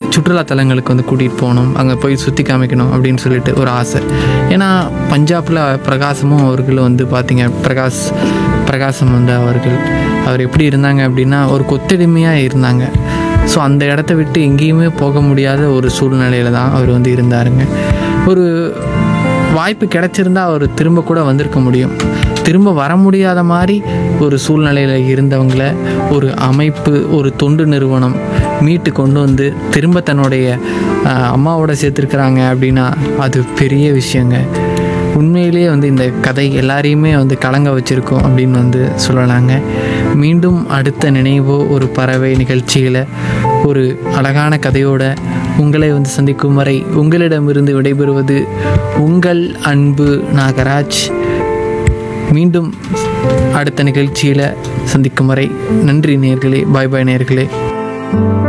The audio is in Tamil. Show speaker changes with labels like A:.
A: சுற்றுலா தலங்களுக்கு வந்து கூட்டிகிட்டு போகணும் அங்கே போய் சுற்றி காமிக்கணும் அப்படின்னு சொல்லிட்டு ஒரு ஆசை ஏன்னா பஞ்சாபில் பிரகாசமும் அவர்கள் வந்து பார்த்தீங்க பிரகாஷ் பிரகாசம் வந்து அவர்கள் அவர் எப்படி இருந்தாங்க அப்படின்னா ஒரு கொத்தடிமையாக இருந்தாங்க ஸோ அந்த இடத்த விட்டு எங்கேயுமே போக முடியாத ஒரு சூழ்நிலையில் தான் அவர் வந்து இருந்தாருங்க ஒரு வாய்ப்பு கிடைச்சிருந்தா அவர் திரும்ப கூட வந்திருக்க முடியும் திரும்ப வர முடியாத மாதிரி ஒரு சூழ்நிலையில் இருந்தவங்கள ஒரு அமைப்பு ஒரு தொண்டு நிறுவனம் மீட்டு கொண்டு வந்து திரும்ப தன்னுடைய ஆஹ், அம்மாவோட சேர்த்துருக்குறாங்க அப்படின்னா அது பெரிய விஷயங்க உண்மையிலேயே வந்து இந்த கதை எல்லாரையுமே வந்து கலங்க வச்சுருக்கோம் அப்படின்னு வந்து சொல்லலாங்க மீண்டும் அடுத்த நினைவோ ஒரு பறவை நிகழ்ச்சியில் ஒரு அழகான கதையோட உங்களை வந்து சந்திக்கும் வரை உங்களிடமிருந்து விடைபெறுவது உங்கள் அன்பு நாகராஜ் மீண்டும் அடுத்த நிகழ்ச்சியில் சந்திக்கும் வரை நன்றி நேர்களே பாய் பாய் நேர்களே